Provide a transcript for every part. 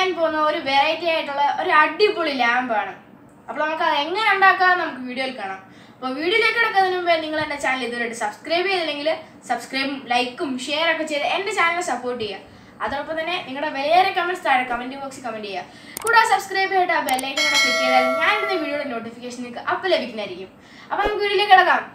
ചെയ്യാൻ പോകുന്ന ഒരു വെറൈറ്റി ആയിട്ടുള്ള ഒരു അടിപൊളി ലാമ്പാണ് അപ്പോൾ നമുക്ക് അത് എങ്ങനെ ഉണ്ടാക്കാം നമുക്ക് വീഡിയോയിൽ കാണാം അപ്പോൾ വീഡിയോയിലേക്ക് കിടക്കുന്നതിന് മുമ്പേ നിങ്ങൾ എൻ്റെ ചാനൽ ഇതുവരെയായിട്ട് സബ്സ്ക്രൈബ് ചെയ്തില്ലെങ്കിൽ സബ്സ്ക്രൈബും ലൈക്കും ഷെയർ ഒക്കെ ചെയ്ത് എൻ്റെ ചാനൽ സപ്പോർട്ട് ചെയ്യുക അതോടൊപ്പം തന്നെ നിങ്ങളുടെ വിലയേറെ കമൻറ്റ്സ് താഴെ കമൻറ്റ് ബോക്സിൽ കമൻറ്റ് ചെയ്യുക കൂടാതെ സബ്സ്ക്രൈബ് ചെയ്തിട്ട് ആ ബെല്ലൈക്കൻ കൂടെ ക്ലിക്ക് ചെയ്താൽ ഞാൻ ഇടുന്ന വീഡിയോയുടെ നോട്ടിഫിക്കേഷൻ നിങ്ങൾക്ക് അപ്പോൾ ലഭിക്കുന്നതായിരിക്കും അപ്പോൾ നമുക്ക് വീഡിയോയിലേക്ക് കിടക്കാം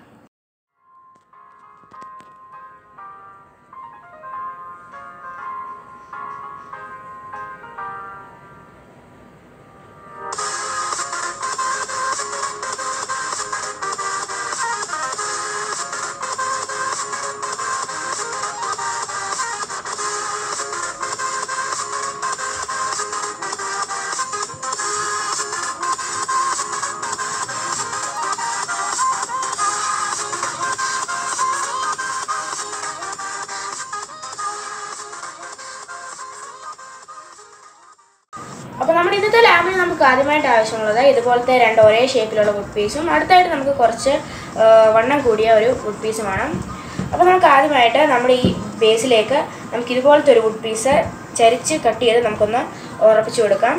അപ്പോൾ നമ്മുടെ ഇന്നത്തെ ലാമ്പിന് നമുക്ക് ആദ്യമായിട്ട് ആവശ്യമുള്ളത് ഇതുപോലത്തെ രണ്ട് ഒരേ ഷേപ്പിലുള്ള വുഡ് പീസും അടുത്തായിട്ട് നമുക്ക് കുറച്ച് ആ, വണ്ണം കൂടിയ ഒരു വുഡ് പീസും വേണം അപ്പോൾ നമുക്ക് ആദ്യമായിട്ട് നമ്മുടെ ഈ ബേസിലേക്ക് നമുക്ക് ഇതുപോലത്തെ ഒരു വുഡ് പീസ് ചരിച്ച് കട്ട് ചെയ്ത് നമുക്കൊന്ന് ഉറപ്പിച്ചു കൊടുക്കാം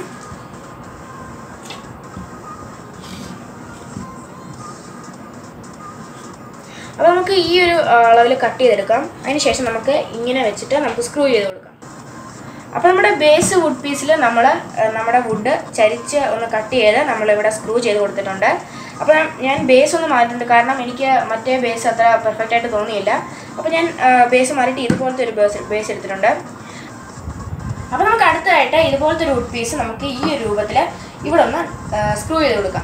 അപ്പോൾ നമുക്ക് ഈ ഒരു അളവിൽ കട്ട് ചെയ്തെടുക്കാം അതിന് ശേഷം നമുക്ക് ഇങ്ങനെ വെച്ചിട്ട് നമുക്ക് സ്ക്രൂ ചെയ്ത് കൊടുക്കാം അപ്പോൾ നമ്മുടെ ബേസ് വുഡ് പീസിൽ നമ്മൾ നമ്മുടെ വുഡ് ചരിച്ച് ഒന്ന് കട്ട് ചെയ്ത് നമ്മളിവിടെ സ്ക്രൂ ചെയ്ത് കൊടുത്തിട്ടുണ്ട് അപ്പോൾ ഞാൻ ബേസ് ഒന്ന് മാറ്റിയിട്ടുണ്ട് കാരണം എനിക്ക് മറ്റേ ബേസ് അത്ര പെർഫെക്റ്റ് ആയിട്ട് തോന്നിയില്ല അപ്പോൾ ഞാൻ ബേസ് മാറിയിട്ട് ഇതുപോലത്തെ ഒരു ബേസ് ബേസ് എടുത്തിട്ടുണ്ട് അപ്പോൾ നമുക്ക് അടുത്തതായിട്ട് ഇതുപോലത്തെ ഒരു വുഡ് പീസ് നമുക്ക് ഈ ഒരു രൂപത്തിൽ ഇവിടെ ഒന്ന് സ്ക്രൂ ചെയ്ത് കൊടുക്കാം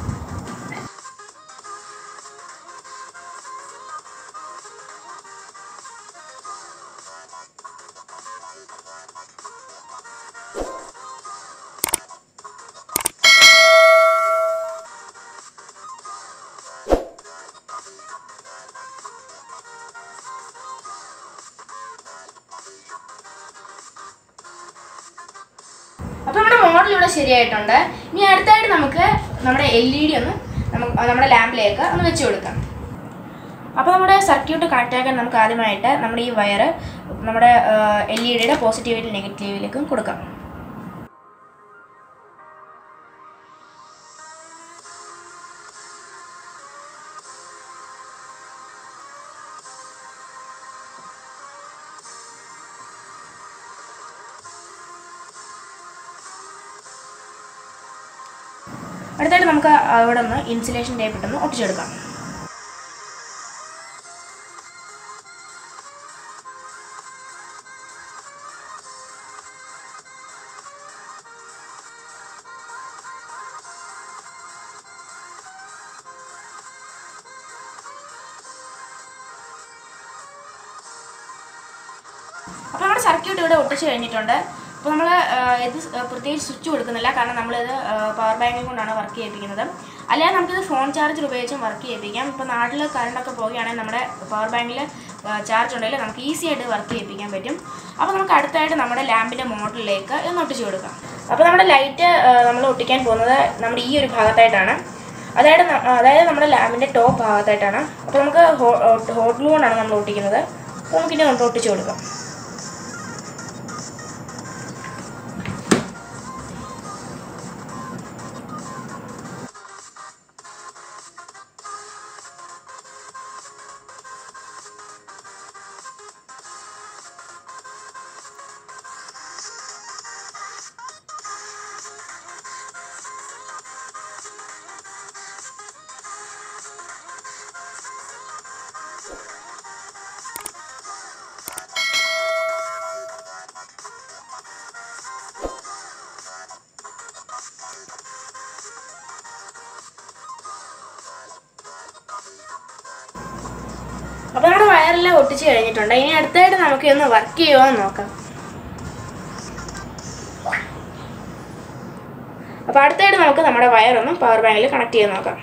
അപ്പോൾ നമ്മുടെ മോഡൽ ഇവിടെ ശരിയായിട്ടുണ്ട് ഇനി അടുത്തായിട്ട് നമുക്ക് നമ്മുടെ എൽ ഇ ഡി ഒന്ന് നമുക്ക് നമ്മുടെ ലാമ്പിലേക്ക് ഒന്ന് വെച്ച് കൊടുക്കാം അപ്പോൾ നമ്മുടെ സർക്യൂട്ട് കണക്ട് ആക്കാൻ നമുക്ക് ആദ്യമായിട്ട് നമ്മുടെ ഈ വയർ നമ്മുടെ എൽ ഇ ഡിയുടെ പോസിറ്റീവിലും നെഗറ്റീവിലേക്കും കൊടുക്കാം അടുത്തായിട്ട് നമുക്ക് അവിടെ ഒന്ന് ഇൻസുലേഷൻ ടേപ്പ് ഇട്ടൊന്ന് ഒട്ടിച്ചെടുക്കാം അപ്പോൾ നമ്മുടെ സർക്യൂട്ട് ഇവിടെ ഒട്ടിച്ച് കഴിഞ്ഞിട്ടുണ്ട് അപ്പോൾ നമ്മൾ ഇത് സ്- പ്രത്യേകിച്ച് സ്വിച്ച് കൊടുക്കുന്നില്ല കാരണം നമ്മളിത് പവർ ബാങ്കിൽ കൊണ്ടാണ് വർക്ക് ചെയ്യിപ്പിക്കുന്നത് അല്ലെങ്കിൽ നമുക്കിത് ഫോൺ ചാർജർ ഉപയോഗിച്ചും വർക്ക് ചെയ്യിപ്പിക്കാം ഇപ്പോൾ നാട്ടിൽ കറണ്ടൊക്കെ പോവുകയാണെങ്കിൽ നമ്മുടെ പവർ ബാങ്കിൽ ചാർജ് ഉണ്ടെങ്കിൽ നമുക്ക് ഈസി ആയിട്ട് വർക്ക് ചെയ്യിപ്പിക്കാൻ പറ്റും അപ്പോൾ നമുക്ക് അടുത്തായിട്ട് നമ്മുടെ ലാമ്പിൻ്റെ മോഡലിലേക്ക് ഒന്ന് ഒട്ടിച്ച് കൊടുക്കാം അപ്പോൾ നമ്മുടെ ലൈറ്റ് നമ്മൾ ഒട്ടിക്കാൻ പോകുന്നത് നമ്മുടെ ഈ ഒരു ഭാഗത്തായിട്ടാണ് അതായത് ന- അതായത് നമ്മുടെ ലാമ്പിൻ്റെ ടോപ്പ് ഭാഗത്തായിട്ടാണ് അപ്പോൾ നമുക്ക് ഹോട്ട് ഗ്ലൂ കൊണ്ടാണ് നമ്മൾ ഒട്ടിക്കുന്നത് അപ്പോൾ നമുക്കിനി കൊണ്ട് ഒട്ടിച്ച് കൊടുക്കാം അപ്പോൾ നമ്മുടെ വയറെല്ലാം ഒട്ടിച്ച് കഴിഞ്ഞിട്ടുണ്ട് ഇനി അടുത്തായിട്ട് നമുക്ക് ഒന്ന് വർക്ക് ചെയ്യുമോ എന്ന് നോക്കാം അപ്പോൾ അടുത്തായിട്ട് നമുക്ക് നമ്മുടെ വയറൊന്ന് പവർ ബാങ്കിൽ കണക്ട് ചെയ്ത് നോക്കാം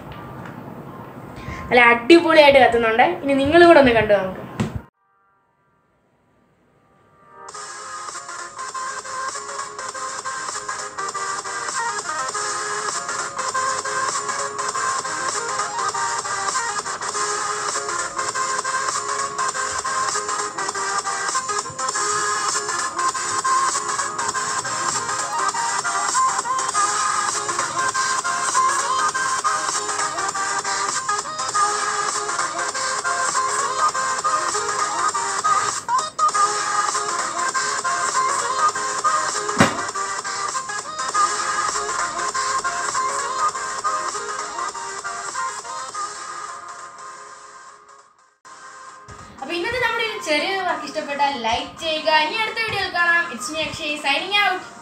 നല്ല അടിപൊളിയായിട്ട് കത്തുന്നുണ്ട് ഇനി നിങ്ങൾ കൂടെ ഒന്ന് കണ്ടു നമുക്ക് ചെയ്യുക ഇനി അടുത്ത വീഡിയോയിൽ കാണാം it's me Akshay signing out